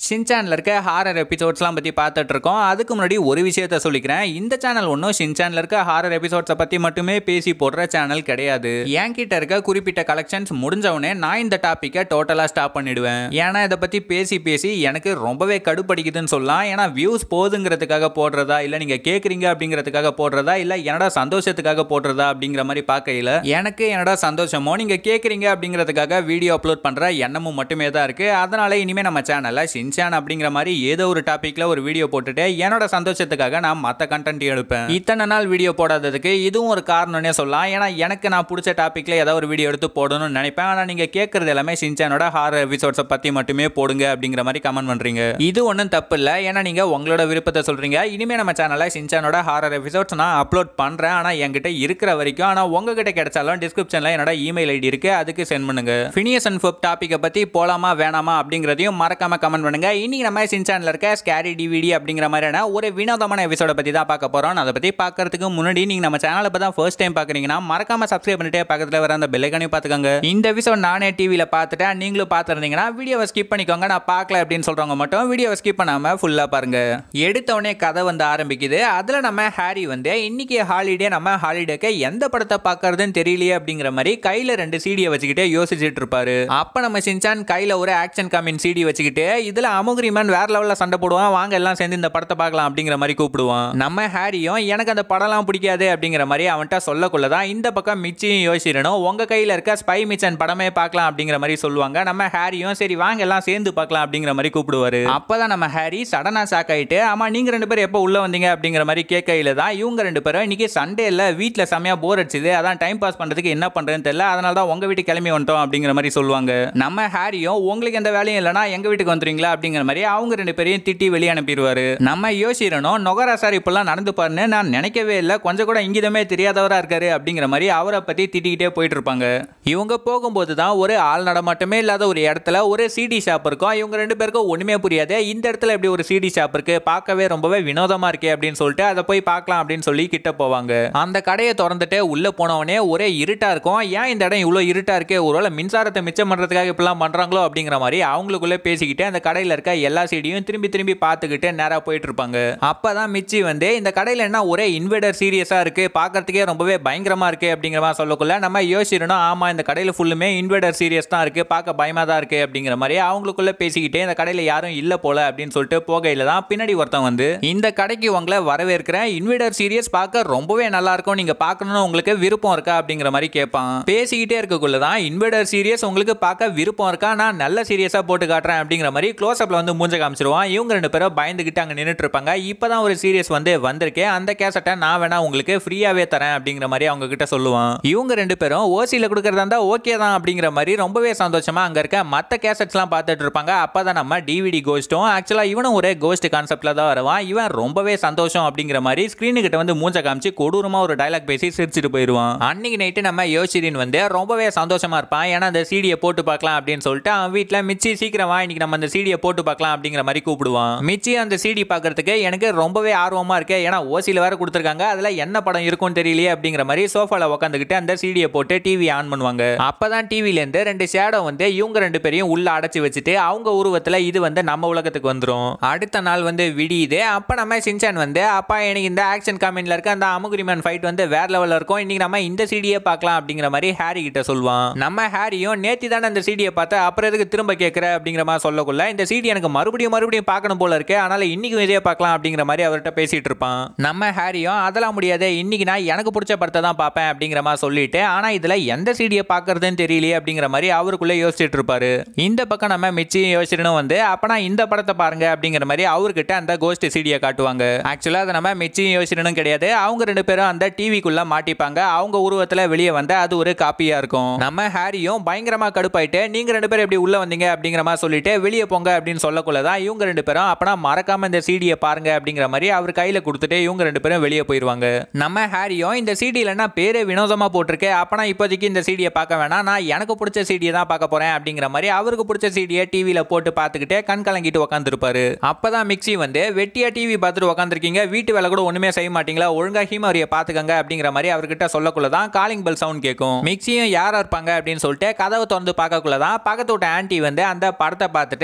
ஷின்சானில் இருக்க ஹாரர் எபிசோட்ஸ்லாம் பற்றி பார்த்துட்டு இருக்கோம் அதுக்கு முன்னாடி ஒரு விஷயத்த சொல்லிக்கிறேன் இந்த சேனல் ஒன்றும் ஷின்சானில் இருக்க ஹாரர் எபிசோட்ஸை பற்றி மட்டுமே பேசி போடுற சேனல் கிடையாது என்கிட்ட இருக்க குறிப்பிட்ட கலெக்ஷன்ஸ் முடிஞ்சவொடனே நான் இந்த டாப்பிக்கை டோட்டலாக ஸ்டாப் பண்ணிடுவேன் ஏன்னா இதை பற்றி பேசி பேசி எனக்கு ரொம்பவே கடுப்படிக்குதுன்னு சொல்லலாம் ஏன்னா வியூஸ் போதுங்கிறதுக்காக போடுறதா இல்லை நீங்கள் கேட்குறீங்க அப்படிங்கிறதுக்காக போடுறதா இல்லை என்னடா சந்தோஷத்துக்காக போடுறதா அப்படிங்கிற மாதிரி பார்க்கையில் எனக்கு என்னடா சந்தோஷமோ நீங்கள் கேட்குறீங்க அப்படிங்கிறதுக்காக வீடியோ அப்லோட் பண்ணுற எண்ணமும் மட்டுமே தான் இருக்குது அதனால இனிமேல் நம்ம சேனலில் ஷின்சான் அப்படிங்கிற மாதிரி ஏதோ ஒரு டாப்பிக்கில் ஒரு வீடியோ போட்டுட்டு என்னோட சந்தோஷத்துக்காக நான் மற்ற கண்டென்ட் எடுப்பேன் இத்தனை நாள் வீடியோ போடாததுக்கு இதுவும் ஒரு காரணம்னே சொல்லலாம் ஏன்னா எனக்கு நான் பிடிச்ச டாப்பிக்கில் ஏதாவது ஒரு வீடியோ எடுத்து போடணும்னு நினைப்பேன் ஆனால் நீங்கள் கேட்குறது எல்லாமே ஷின்சானோட ஹாரர் எபிசோட்ஸை பற்றி மட்டுமே போடுங்க அப்படிங்கிற மாதிரி கமெண்ட் பண்ணுறீங்க இது ஒன்றும் தப்பு இல்லை ஏன்னா நீங்கள் உங்களோட விருப்பத்தை சொல்கிறீங்க இனிமேல் நம்ம சேனலில் ஷின்சானோட ஹாரர் எபிசோட்ஸ் நான் அப்லோட் பண்ணுறேன் ஆனால் என்கிட்ட இருக்கிற வரைக்கும் ஆனால் உங்ககிட்ட கிடைச்சாலும் டிஸ்கிரிப்ஷனில் என்னோட இமெயில் ஐடி இருக்குது அதுக்கு சென்ட் பண்ணுங்க ஃபினியஸ் அண்ட் ஃபோப் டாப்பிக்கை பற்றி போலாமா வேணாமா அப்படிங்கிறதையும் மறக்காம கமெண்ட் பண்ணுங்க இன்னைக்கு நம்ம சின்சானில் இருக்க ஸ்கேரி டிவிடி அப்படிங்கிற மாதிரியான ஒரு வினோதமான எபிசோட பற்றி தான் பார்க்க போகிறோம் அதை பற்றி பார்க்கறதுக்கு முன்னாடி நீங்கள் நம்ம சேனலை இப்போ தான் ஃபர்ஸ்ட் டைம் பார்க்குறீங்கன்னா மறக்காம சப்ஸ்கிரைப் பண்ணிட்டு பக்கத்தில் வர அந்த பெல்லைக்கனையும் பார்த்துக்கோங்க இந்த எபிசோட் நானே டிவியில் பார்த்துட்டேன் நீங்களும் பார்த்துருந்தீங்கன்னா வீடியோவை ஸ்கிப் பண்ணிக்கோங்க நான் பார்க்கல அப்படின்னு சொல்கிறவங்க மட்டும் வீடியோவை ஸ்கிப் பண்ணாமல் ஃபுல்லாக பாருங்க எடுத்த உடனே கதை வந்து ஆரம்பிக்குது அதில் நம்ம ஹாரி வந்து இன்னைக்கு ஹாலிடே நம்ம ஹாலிடேக்கு எந்த படத்தை பார்க்கறதுன்னு தெரியலையே அப்படிங்கிற மாதிரி கையில் ரெண்டு சீடியை வச்சுக்கிட்டே யோசிச்சுட்டு இருப்பாரு அப்போ நம்ம சின்சான் கையில் ஒரு ஆக்ஷன் காமின் சீடி வச்சுக்கிட்டு இதில் அமுகிரிமன் வேற லெவலில் சண்டை போடுவான் வாங்க எல்லாம் சேர்ந்து இந்த படத்தை பார்க்கலாம் அப்படிங்கிற மாதிரி கூப்பிடுவான் நம்ம ஹாரியும் எனக்கு அந்த படம்லாம் பிடிக்காது அப்படிங்கிற மாதிரி அவன்கிட்ட சொல்லக்குள்ள தான் இந்த பக்கம் மிச்சியும் யோசிச்சிடணும் உங்கள் கையில் இருக்க ஸ்பை மிச்சன் படமே பார்க்கலாம் அப்படிங்கிற மாதிரி சொல்லுவாங்க நம்ம ஹாரியும் சரி வாங்க எல்லாம் சேர்ந்து பார்க்கலாம் அப்படிங்கிற மாதிரி கூப்பிடுவாரு அப்பதான் நம்ம ஹாரி சடனா ஷாக் ஆயிட்டு ஆமா நீங்க ரெண்டு பேரும் எப்போ உள்ள வந்தீங்க அப்படிங்கிற மாதிரி கேட்கையில தான் இவங்க ரெண்டு பேரும் இன்னைக்கு சண்டே இல்ல வீட்டில் செமையா போர் அடிச்சுது அதான் டைம் பாஸ் பண்றதுக்கு என்ன பண்றேன்னு தெரியல அதனால தான் உங்க வீட்டுக்கு கிளம்பி வந்துட்டோம் அப்படிங்கிற மாதிரி சொல்லுவாங்க நம்ம ஹாரியும் உங்களுக்கு எந்த வேலையும் இல்லைனா எங்க வீட்டுக்கு வந்துறீங்களா அப்படிங்கிற மாதிரி அவங்க ரெண்டு பேரையும் திட்டி வெளியே அனுப்பிடுவாரு நம்ம யோசிக்கிறனும் நொகரா சார் இப்பெல்லாம் நடந்து பாருன்னு நான் நினைக்கவே இல்லை கொஞ்சம் கூட இங்கிதமே தெரியாதவரா இருக்காரு அப்படிங்கிற மாதிரி அவரை பத்தி திட்டிக்கிட்டே போயிட்டு இருப்பாங்க இவங்க போகும்போது தான் ஒரு ஆள் நடமாட்டமே இல்லாத ஒரு இடத்துல ஒரு சிடி ஷாப் இருக்கும் இவங்க ரெண்டு பேருக்கும் ஒண்ணுமே புரியாது இந்த இடத்துல எப்படி ஒரு சிடி ஷாப் இருக்கு பார்க்கவே ரொம்பவே வினோதமா இருக்கே அப்படின்னு சொல்லிட்டு அதை போய் பார்க்கலாம் அப்படின்னு சொல்லி கிட்ட போவாங்க அந்த கடையை திறந்துட்டு உள்ள போனவனே ஒரே இருட்டா இருக்கும் ஏன் இந்த இடம் இவ்வளோ இருட்டா இருக்கு ஒருவேளை மின்சாரத்தை மிச்சம் பண்றதுக்காக இப்படிலாம் பண்றாங்களோ அப்படிங்கிற மாதிரி அவங்களுக்குள்ளே பேசிக்கிட்டு அந்த கடையில் இருக்க எல்லா சீடியும் திரும்பி திரும்பி பார்த்துக்கிட்டு நேராக போயிட்டு இருப்பாங்க அப்பதான் மிச்சி வந்து இந்த கடையில் என்ன ஒரே இன்வெர்டர் சீரியஸா இருக்கு பார்க்கறதுக்கே ரொம்பவே பயங்கரமா இருக்கு அப்படிங்கிற மாதிரி சொல்லக்குள்ள நம்ம யோசிச்சிடணும் ஆமா இந்த கடையில் ஃபுல்லுமே இன்வெர்டர் சீரியஸ் தான் இருக்கு பார்க்க பயமா தான் இருக்கு அப்படிங்கிற மாதிரி அவங்களுக்குள்ள பேசிக்கிட்டே இந்த கடையில் யாரும் இல்ல போல அப்படின்னு சொல்லிட்டு போகையில தான் பின்னாடி ஒருத்தன் வந்து இந்த கடைக்கு உங்களை வரவேற்கிறேன் இன்வெர்டர் சீரியஸ் பார்க்க ரொம்பவே நல்லா இருக்கும் நீங்க பார்க்கணும்னு உங்களுக்கு விருப்பம் இருக்கா அப்படிங்கிற மாதிரி கேட்பான் பேசிக்கிட்டே இருக்கக்குள்ள தான் இன்வெர்டர் சீரியஸ் உங்களுக்கு பார்க்க விருப்பம் இருக்கா நான் நல்ல சீரியஸா போட்டு காட்டுறேன் அப்படிங்கிற மாதிரி க்ளோஸ் அப்ல வந்து மூஞ்ச காமிச்சிருவான் இவங்க ரெண்டு பேரும் பயந்துகிட்டு அங்க நின்னுட்டு இருப்பாங்க இப்பதான் ஒரு சீரியஸ் வந்து வந்திருக்கேன் அந்த கேசட்டை நான் வேணா உங்களுக்கு ஃப்ரீயாவே தரேன் அப்படிங்கிற மாதிரி அவங்க கிட்ட சொல்லுவான் இவங்க ரெண்டு பேரும் ஓசியில கொடுக்கறதா இருந்தா ஓகே தான் அப்படிங்கிற மாதிரி ரொம்பவே சந்தோஷமா அங்க இருக்க மத்த கேசட்ஸ்லாம் பார்த்துட்டு இருப்பாங்க அப்பதான் நம்ம டிவிடி கோஸ்ட்டும் ஆக்சுவலா இவனும் ஒரே கோஸ்ட் கான்செப்ட்ல தான் வருவான் இவன் ரொம்பவே சந்தோஷம் அப்படிங்கிற மாதிரி ஸ்கிரீனு கிட்ட வந்து மூஞ்ச காமிச்சு கொடூரமா ஒரு டைலாக் பேசி சிரிச்சிட்டு போயிடுவான் அன்னைக்கு நைட்டு நம்ம யோசிரின் வந்து ரொம்பவே சந்தோஷமா இருப்பான் ஏன்னா அந்த சீடியை போட்டு பார்க்கலாம் அப்படின்னு சொல்லிட்டு அவன் வீட்டில் மிச்சி சீக்கிரம் வா இன்னைக்கு நம்ம அந்த சீடியை போட்டு பார்க்கலாம் அப்படிங்கிற மாதிரி கூப்பிடுவான் மிச்சி அந்த சீடி பார்க்கறதுக்கு எனக்கு ரொம்பவே ஆர்வமா இருக்கு ஏன்னா ஓசியில் வேற கொடுத்துருக்காங்க அதுல என்ன படம் இருக்கும்னு தெரியலையே அப்படிங்கிற மாதிரி சோஃபால உட்காந்துக்கிட்டு அந்த சீடியை போட்டு டிவி ஆன் பண்ணுவாங்க அப்பதான் டிவில இருந்து ரெண்டு ஷேடோ வந்து இவங்க ரெண்டு பேரையும் உள்ள அடைச்சு வச்சுட்டு அவங்க உருவத்துல இது வந்து நம்ம உலகத்துக்கு வந்துரும் அடுத்த நாள் வந்து விடியுது அப்ப நம்ம சின்சான் வந்து அப்பா எனக்கு இந்த ஆக்ஷன் காமெண்ட்ல இருக்க அந்த அமுகுரிமன் ஃபைட் வந்து வேற லெவல்ல இருக்கும் இன்னைக்கு நம்ம இந்த சீடியை பார்க்கலாம் அப்படிங்கிற மாதிரி ஹாரி கிட்ட சொல்லுவான் நம்ம ஹாரியும் நேத்தி தானே அந்த சீடியை பார்த்து அப்புறம் எதுக்கு திரும்ப கேட்குற அப்படிங்கிற மாதிரி சொல்லக்குள்ள இந்த சீடி எனக்கு மறுபடியும் மறுபடியும் பார்க்கணும் போல இருக்கு அதனால இன்னைக்கு இதே பார்க்கலாம் அப்படிங்கிற மாதிரி அவர்கிட்ட பேசிட்டு இருப்பான் நம்ம ஹாரியும் அதெல்லாம் முடியாது இன்னைக்கு நான் எனக்கு பிடிச்ச படத்தை தான் பார்ப்பேன் அப்படிங்கிற மாதிரி சொல்லிட்டு ஆனா இதுல எந்த சீடியை பார்க்கறதுன்னு தெரியலையே அப்படிங்கிற மாதிரி அவருக்குள்ள யோசிச்சுட்டு இருப்பாரு இந்த பக்கம் நம்ம மிச்சியும் யோசிச்சிடணும் வந்து அப்பனா இந்த படத்தை பாருங்க அப்படிங்கிற மாதிரி அவர்கிட்ட அந்த கோஸ்ட் சீடியை காட்டுவாங்க ஆக்சுவலா அதை நம்ம மிச்சியும் யோசிச்சிடணும் கிடையாது அவங்க ரெண்டு பேரும் அந்த டிவிக்குள்ள மாட்டிப்பாங்க அவங்க உருவத்துல வெளியே வந்த அது ஒரு காப்பியா இருக்கும் நம்ம ஹாரியும் பயங்கரமா கடுப்பாயிட்டு நீங்க ரெண்டு பேரும் எப்படி உள்ள வந்தீங்க அப்படிங்கிற மாதிரி சொல்லிட்டு வெளியே போங்க அப்படின்னு சொல்லக்குள்ள தான் இவங்க ரெண்டு பேரும் அப்பனா மறக்காம இந்த சீடியை பாருங்க அப்படிங்கிற மாதிரி அவர் கையில கொடுத்துட்டு இவங்க ரெண்டு பேரும் வெளியே போயிருவாங்க நம்ம ஹாரியும் இந்த சீடியில என்ன பேரே வினோதமா போட்டிருக்கு அப்பனா இப்போதைக்கு இந்த சீடியை பார்க்க வேணாம் நான் எனக்கு பிடிச்ச சீடியை தான் பார்க்க போறேன் அப்படிங்கிற மாதிரி அவருக்கு பிடிச்ச சீடியை டிவியில போட்டு பார்த்துக்கிட்டே கண் கலங்கிட்டு உட்காந்துருப்பாரு அப்பதான் மிக்ஸி வந்து வெட்டியா டிவி பார்த்துட்டு உட்காந்துருக்கீங்க வீட்டு வேலை கூட ஒண்ணுமே செய்ய மாட்டீங்களா ஒழுங்கா ஹீமரியை பாத்துக்கங்க அப்படிங்கிற மாதிரி அவர்கிட்ட சொல்லக்குள்ள தான் காலிங் பெல் சவுண்ட் கேட்கும் மிக்ஸியும் யாரா இருப்பாங்க அப்படின்னு சொல்லிட்டு கதவை திறந்து பார்க்கக்குள்ள தான் பக்கத்து விட்ட ஆன்ட்டி வந்து அந்த படத்தை பார்த்துட்டு நம்ம மிக்ஸி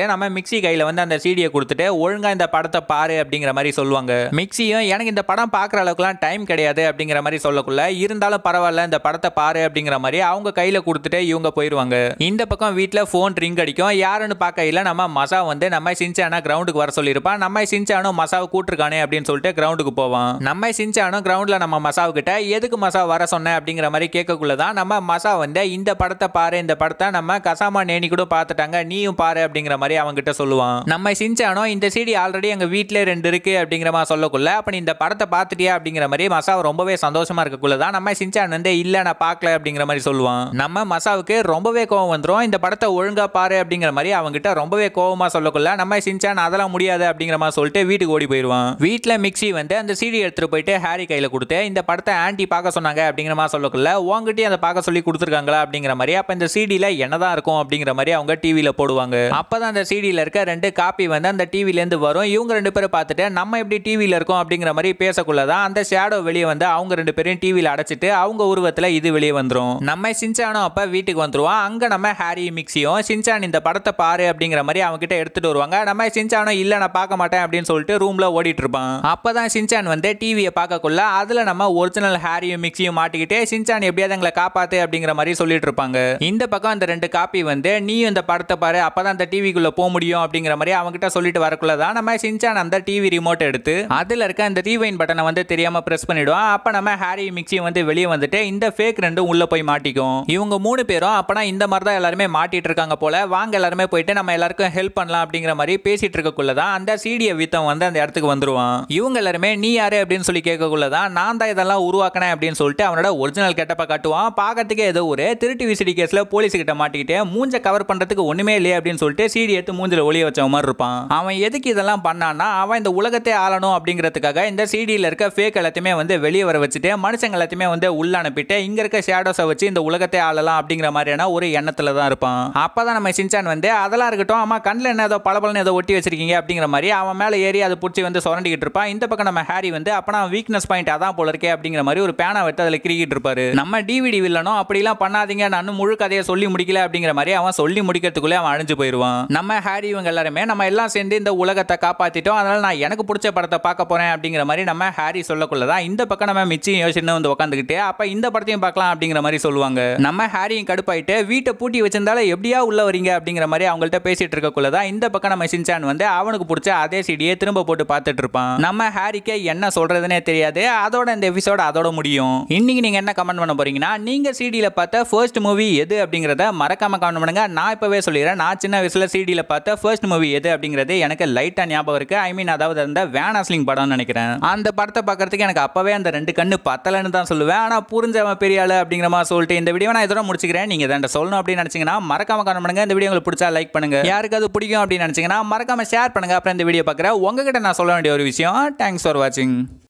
மிக்ஸி கையில வந்து அந்த சீடியை கொடுத்துட்டு ஒழுங்கா இந்த படத்தை பாரு அப்படிங்கிற மாதிரி சொல்லுவாங்க மிக்ஸியும் எனக்கு இந்த படம் பார்க்குற அளவுக்குலாம் டைம் கிடையாது அப்படிங்கிற மாதிரி சொல்லக்குள்ள இருந்தாலும் பரவாயில்ல இந்த படத்தை பாரு அப்படிங்கிற மாதிரி அவங்க கையில கொடுத்துட்டு இவங்க போயிடுவாங்க இந்த பக்கம் வீட்டில் ஃபோன் ரிங் அடிக்கும் யாருன்னு பார்க்கையில நம்ம மசா வந்து நம்ம சின்சானா கிரவுண்டுக்கு வர சொல்லியிருப்பான் நம்ம சின்சானும் மசாவை கூட்டிருக்கானே அப்படின்னு சொல்லிட்டு கிரவுண்டுக்கு போவான் நம்ம சின்சானும் கிரவுண்டில் நம்ம மசாவு கிட்ட எதுக்கு மசா வர சொன்ன அப்படிங்கிற மாதிரி கேட்கக்குள்ள தான் நம்ம மசா வந்து இந்த படத்தை பாரு இந்த படத்தை நம்ம கசாமா நேனி கூட பார்த்துட்டாங்க நீயும் பாரு அப்படிங்கிற மாதிரி அவங்ககிட்ட சொல்லுவான் நம்ம சின்சானோ இந்த சீடி ஆல்ரெடி எங்க வீட்டிலே ரெண்டு இருக்கு அப்படிங்கிற மாதிரி சொல்லக்குள்ள அப்ப நீ இந்த படத்தை பார்த்துட்டியா அப்படிங்கிற மாதிரி மசாவை ரொம்பவே சந்தோஷமா இருக்கக்குள்ள தான் நம்ம சின்சான் வந்து இல்ல நான் பார்க்கல அப்படிங்கிற மாதிரி சொல்லுவான் நம்ம மசாவுக்கு ரொம்பவே கோவம் வந்துரும் இந்த படத்தை ஒழுங்கா பாரு அப்படிங்கிற மாதிரி அவங்ககிட்ட ரொம்பவே கோவமா சொல்லக்குள்ள நம்ம சின்சான் அதெல்லாம் முடியாது அப்படிங்கிற மாதிரி சொல்லிட்டு வீட்டுக்கு ஓடி போயிடுவான் வீட்டில் மிக்ஸி வந்து அந்த சீடி எடுத்துட்டு போயிட்டு ஹாரி கையில கொடுத்து இந்த படத்தை ஆன்ட்டி பார்க்க சொன்னாங்க அப்படிங்கிற மாதிரி சொல்லக்குள்ள உங்ககிட்டயும் அதை பார்க்க சொல்லி கொடுத்துருக்காங்களா அப்படிங்கிற மாதிரி அப்ப இந்த சீடியில என்னதான் இருக்கும் அப்படிங்கிற மாதிரி அவங்க டிவியில போடுவாங்க அப்பதான் அந்த சீடியில இருக்க ரெண்டு காப்பி வந்து அந்த டிவில இருந்து வரும் இவங்க ரெண்டு பேரும் பார்த்துட்டு நம்ம எப்படி டிவியில இருக்கோம் அப்படிங்கிற மாதிரி பேசக்குள்ளதான் அந்த ஷேடோ வெளியே வந்து அவங்க ரெண்டு பேரையும் டிவியில அடைச்சிட்டு அவங்க உருவத்துல இது வெளியே வந்துரும் நம்ம சின்சானும் அப்ப வீட்டுக்கு வந்துருவான் அங்க நம்ம ஹாரி மிக்ஸியும் சின்சான் இந்த படத்தை பாரு அப்படிங்கிற மாதிரி அவங்க கிட்ட எடுத்துட்டு வருவாங்க நம்ம சின்சானும் இல்ல நான் பார்க்க மாட்டேன் அப்படின்னு சொல்லிட்டு ரூம்ல ஓடிட்டு இருப்பான் அப்பதான் சின்சான் வந்து டிவியை பார்க்கக்குள்ள அதுல நம்ம ஒரிஜினல் ஹாரியும் மிக்ஸியும் மாட்டிக்கிட்டு சின்சான் எப்படியாவது எங்களை காப்பாத்து அப்படிங்கிற மாதிரி சொல்லிட்டு இருப்பாங்க இந்த பக்கம் அந்த ரெண்டு காப்பி வந்து நீயும் இந்த படத்தை பாரு அப்பதான் அந்த டிவிக்குள்ள போக முடியும் அப்படிங்கிற மாதிரி அவங்க கிட்ட சொல்லிட்டு வரக்குள்ள தான் நம்ம சின்சான் அந்த டிவி ரிமோட் எடுத்து அதுல இருக்க அந்த ரீவைன் பட்டனை வந்து தெரியாம பிரஸ் பண்ணிடுவோம் அப்ப நம்ம ஹாரி மிக்ஸியும் வந்து வெளியே வந்துட்டு இந்த ஃபேக் ரெண்டும் உள்ள போய் மாட்டிக்கும் இவங்க மூணு பேரும் அப்பனா இந்த மாதிரி தான் எல்லாருமே மாட்டிட்டு இருக்காங்க போல வாங்க எல்லாருமே போயிட்டு நம்ம எல்லாருக்கும் ஹெல்ப் பண்ணலாம் அப்படிங்கிற மாதிரி பேசிட்டு இருக்கக்குள்ள தான் அந்த சீடியை வித்தம் வந்து அந்த இடத்துக்கு வந்துருவான் இவங்க எல்லாருமே நீ யாரு அப்படின்னு சொல்லி கேட்கக்குள்ள தான் நான் தான் இதெல்லாம் உருவாக்கினேன் அப்படின்னு சொல்லிட்டு அவனோட ஒரிஜினல் கெட்டப்ப காட்டுவான் பார்க்கறதுக்கே ஏதோ ஒரு திருட்டு விசிடி கேஸ்ல போலீஸ் கிட்ட மாட்டிக்கிட்டு மூஞ்ச கவர் பண்றதுக்கு ஒண்ணுமே இல்லையே அப்படின்னு சொல்லிட்டு சீடி எடுத்து மூஞ்சில ஒளிய வச்ச மாதிரி இருப்பான் அவன் எதுக்கு இதெல்லாம் பண்ணான்னா அவன் இந்த உலகத்தை ஆளணும் அப்படிங்கிறதுக்காக இந்த சீடியில் இருக்க ஃபேக் எல்லாத்தையுமே வந்து வெளியே வர வச்சுட்டு மனுஷங்க எல்லாத்தையுமே வந்து உள்ள அனுப்பிட்டு இங்க இருக்க ஷேடோஸை வச்சு இந்த உலகத்தை ஆளலாம் அப்படிங்கிற மாதிரியான ஒரு எண்ணத்துல தான் இருப்பான் அப்பதான் நம்ம சின்சான் வந்து அதெல்லாம் இருக்கட்டும் ஆமா கண்ணில் என்ன ஏதோ பளபளன்னு ஏதோ ஒட்டி வச்சிருக்கீங்க அப்படிங்கிற மாதிரி அவன் மேல ஏறி அதை பிடிச்சி வந்து சுரண்டிக்கிட்டு இருப்பான் இந்த பக்கம் நம்ம ஹாரி வந்து அப்பனா வீக்னஸ் பாயிண்ட் அதான் போல இருக்கே அப்படிங்கிற மாதிரி ஒரு பேனா எடுத்து அதில் கிரிக்கிட்டு இருப்பாரு நம்ம டிவிடி வில்லனும் அப்படிலாம் பண்ணாதீங்க நான் முழு கதையை சொல்லி முடிக்கல அப்படிங்கிற மாதிரி அவன் சொல்லி முடிக்கிறதுக்குள்ளே அவன் அழிஞ்சு போயிடுவான் நம்ம ஹாரி இவங்க எல்லாருமே நம்ம எல்லாம் சேர்ந்து இந்த உலகத்தை காப்பாத்திட்டோம் அதனால நான் எனக்கு பிடிச்ச படத்தை பார்க்க போறேன் அப்படிங்கிற மாதிரி நம்ம ஹாரி சொல்லக்குள்ள தான் இந்த பக்கம் நம்ம மிச்சி யோசிச்சு வந்து உட்காந்துக்கிட்டு அப்ப இந்த படத்தையும் பார்க்கலாம் அப்படிங்கிற மாதிரி சொல்லுவாங்க நம்ம ஹாரியும் கடுப்பாயிட்டு வீட்டை பூட்டி வச்சிருந்தாலும் எப்படியா உள்ள வரீங்க அப்படிங்கிற மாதிரி அவங்கள்ட்ட பேசிட்டு இருக்கக்குள்ள தான் இந்த பக்கம் நம்ம சின்சான் வந்து அவனுக்கு பிடிச்ச அதே சீடியை திரும்ப போட்டு பார்த்துட்டு இருப்பான் நம்ம ஹாரிக்கு என்ன சொல்றதுனே தெரியாது அதோட இந்த எபிசோட் அதோட முடியும் இன்னைக்கு நீங்க என்ன கமெண்ட் பண்ண போறீங்கன்னா நீங்க சிடியில பார்த்த ஃபர்ஸ்ட் மூவி எது அப்படிங்கறத மறக்காம கமெண்ட் பண்ணுங்க நான் இப்பவே சொல்லிடுறேன் நான் சின்ன வயசுல சிடியில பார்த்த ஃபர்ஸ்ட் மூவி எது அப்படிங்கிறது எனக்கு லைட்டா ஞாபகம் இருக்கு ஐ மீன் அதாவது அந்த வேனாஸ்லிங் படம்னு நினைக்கிறேன் அந்த படத்தை பார்க்கறதுக்கு எனக்கு அப்பவே அந்த ரெண்டு கண்ணு பத்தலன்னு தான் சொல்லுவேன் ஆனா புரிஞ்சவன் பெரிய ஆளு அப்படிங்கிற மாதிரி சொல்லிட்டு இந்த வீடியோ நான் இதோட முடிச்சுக்கிறேன் நீங்க இதை சொல்லணும் அப்படின்னு நினைச்சீங்கன்னா மறக்காம கமெண்ட் பண்ணுங்க இந்த வீடியோ உங்களுக்கு பிடிச்சா லைக் பண்ணுங்க யாருக்கு அது பிடிக்கும் அப்படின்னு நினைச்சீங்கன்னா மறக்காம ஷேர் பண்ணுங்க அப்புறம் இந்த வீடியோ பார்க்குற உங்ககிட்ட நான் சொல்ல வேண்டிய ஒரு விஷயம் தேங்க்ஸ் ஃபார் வாட்சிங்